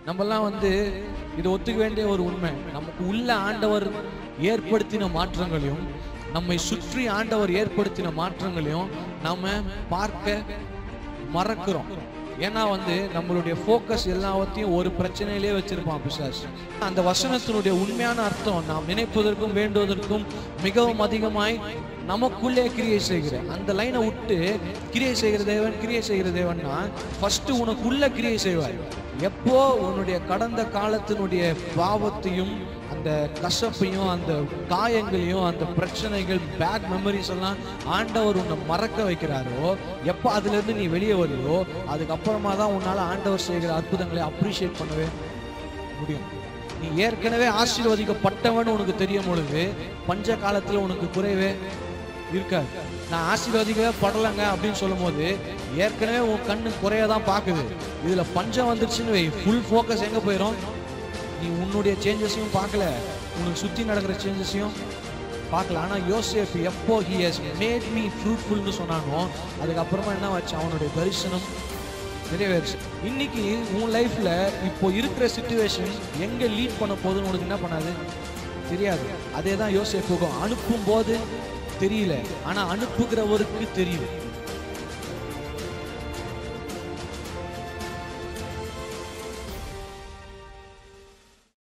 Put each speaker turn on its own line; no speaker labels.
நம்மலாம் வந்து இது ஒத்துக்க வேண்டிய ஒரு உண்மை நமக்கு உள்ள ஆண்டவர் ஏற்படுத்தின மாற்றங்களையும் நம்மை சுற்றி ஆண்டவர் ஏற்படுத்தின மாற்றங்களையும் நாம பார்க்க மறக்கிறோம் ஏன்னா வந்து நம்மளுடைய ஃபோக்கஸ் எல்லாத்தையும் ஒரு பிரச்சனையிலே வச்சிருப்பான் பிசாசு அந்த வசனத்தினுடைய உண்மையான அர்த்தம் நாம் நினைப்பதற்கும் வேண்டுவதற்கும் மிகவும் அதிகமாய் நமக்குள்ளே கிரியை செய்கிற அந்த லைனை விட்டு கிரியை செய்கிற தேவன் கிரியை செய்கிற தேவன்னா ஃபர்ஸ்ட் உனக்குள்ள கிரியை செய்வார் எப்போ உன்னுடைய கடந்த காலத்தினுடைய பாவத்தையும் அந்த கசப்பையும் அந்த காயங்களையும் அந்த பிரச்சனைகள் பேட் மெமரிஸ் எல்லாம் ஆண்டவர் உன்னை மறக்க வைக்கிறாரோ எப்போ அதுல இருந்து நீ வெளியே வரியோ அதுக்கப்புறமா தான் உன்னால ஆண்டவர் செய்கிற அற்புதங்களை அப்ரிஷியேட் பண்ணவே முடியும் நீ ஏற்கனவே ஆசீர்வதிக்கப்பட்டவன் உனக்கு தெரியும் பொழுது பஞ்ச காலத்துல உனக்கு குறைவே இருக்காது நான் ஆசீர்வதிக்கவே படலைங்க அப்படின்னு சொல்லும்போது ஏற்கனவே உன் கண்ணு குறைய தான் பார்க்குது இதுல பஞ்சம் வந்துருச்சுன்னு வை ஃபுல் ஃபோக்கஸ் எங்க போயிடும் நீ உன்னுடைய சேஞ்சஸையும் பார்க்கல உனக்கு சுத்தி நடக்கிற சேஞ்சஸையும் பார்க்கல ஆனா யோசேப் எப்போ ஹி ஹஸ் மேட் மீ ஃப்ரூட்ஃபுல்னு சொன்னானோ அதுக்கப்புறமா என்ன வச்சு அவனுடைய தரிசனம் நிறைவேறுச்சு இன்னைக்கு உன் லைஃப்ல இப்போ இருக்கிற சுச்சுவேஷன் எங்க லீட் பண்ண போகுதுன்னு உனக்கு என்ன பண்ணாது தெரியாது அதே தான் யோசேப்புக்கும் அனுப்பும் போது தெரியல ஆனா அனுப்புகிறவருக்கு தெரியும்